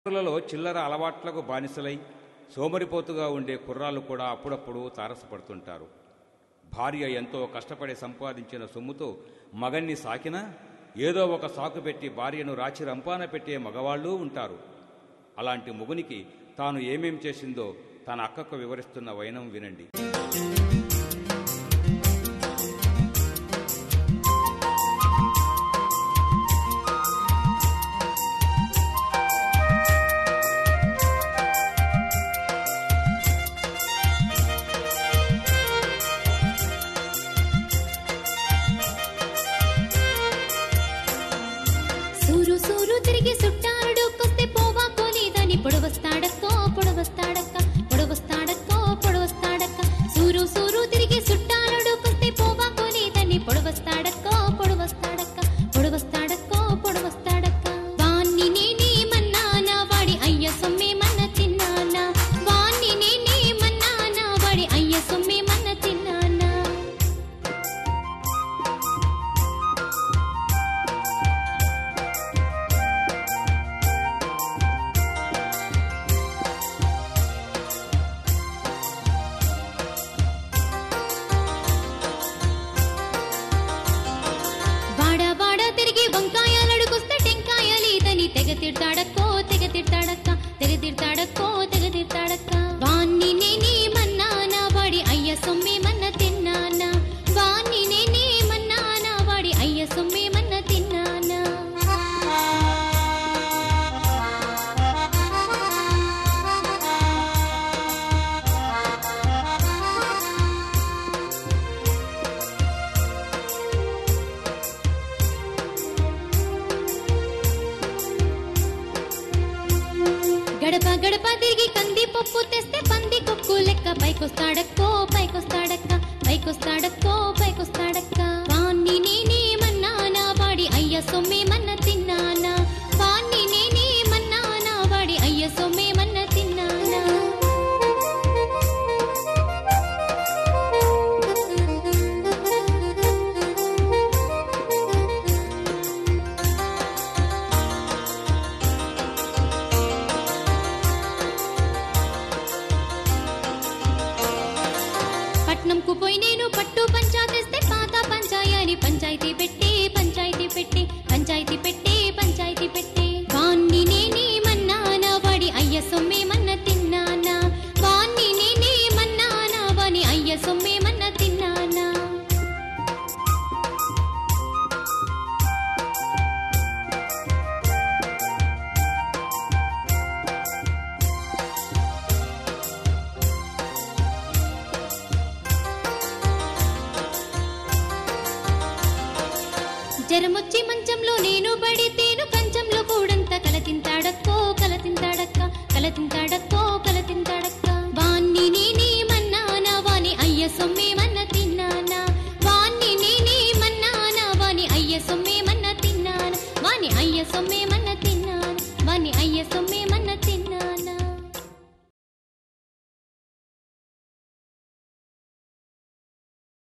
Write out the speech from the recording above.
లలో చిల్లర అలవాట్లకు బానిసలై సోమరిపోతుగా ఉండే కుర్రాళ్ళు కూడా అప్పుడప్పుడు తారసపడుతుంటారు భార్య ఎంతో కష్టపడి సంపాదించిన సొమ్ముతో మగన్ని సాకినా ఏదో ఒక సాకు పెట్టి భార్యను రాచి రంపాన పెట్టే మగవాళ్ళూ ఉంటారు అలాంటి మొగునికి తాను ఏమేం చేసిందో తన అక్కకు వివరిస్తున్న వైనం వినండి సూరు సూరు తిరిగి సుట్టారుడుకొస్తే పోవా కోలేదని పొడవస్తాడక్కో పొడవస్తాడక్క పొడవస్తాడక్కో పొడవస్తాడక్క సూరు సూరు తిరిగి సుట్టారుడుకొస్తే పోవా కోలేదని పొడవస్తాడక్కో పొడవస్తాడక్క పొడవస్తాడక్కో పొడవస్తాడక్క వాణ్ణి నేనేమన్నానా వాడి అయ్య సొమ్మేమన్న తిన్నానా వాణ్ణి నేనేమన్నానా వాడి అయ్య సొమ్మేమన్న తిన్నానా వాడ వాడ తిరిగి వంకాయలడుకొస్తే టెంకాయ లేదని తెగ తిడతాడక్కో తెగ తిడతాడక్క తెగ తిడతాడక్కో తెగ తిడతాడక్క వాణ్ణి నేనేమన్నానా వాడి అయ్య సొమ్మేమన్న తిన్నానా వాణ్ణి నేనేమన్నానా వాడి అయ్య సొమ్మేమన్న తిన్నానా గడప గడప తిరిగి కంది పప్పు తెస్తే పంది కొక్కు లెక్క పైకొస్తాడక్కో పైకొస్తాడక్క పైకొస్తాడక్కో పైకొస్తాడక్క వాణ్ణి నేనేమన్నానా వాడి అయ్య సొమ్మేమన్న తిన్నానా వాణ్ణి నేనేమన్నానా వాడి అయ్య సొమ్మేమన్న తిన్నానా పట్నంకు పోయి నేను పట్టు పంచా తెస్తే పాత పంచాయని పంచాయతీ పెట్టి పంచాయతీ పెట్టి పంచాయతీ పెట్టి పంచాయతీ పెట్టి వాణ్ణి నేనేమన్నానా వాడి అయ్య సొమ్మేమన్న తిన్నానా వాణ్ణి నేనేమన్నానా వాని అయ్య సొమ్మేమన్న తిన్నానా జరమొచ్చి మంచంలో నేను పడితేను కంచంలో కూడంత కలతింతాడక్కో కలతింతాడక్క కలతింతాడక్కో కలతింతాడక్క వాణ్ణి నేనేమన్నానా వాని అయ్య సొమ్మేమన్న తిన్నానా వాణ్ణి నేనేమన్నానా వాని అయ్య సొమ్మేమన్న తిన్నానా వాని అయ్య సొమ్మేమన్న తిన్నానా వాని అయ్య సొమ్మేమన్న తిన్నానా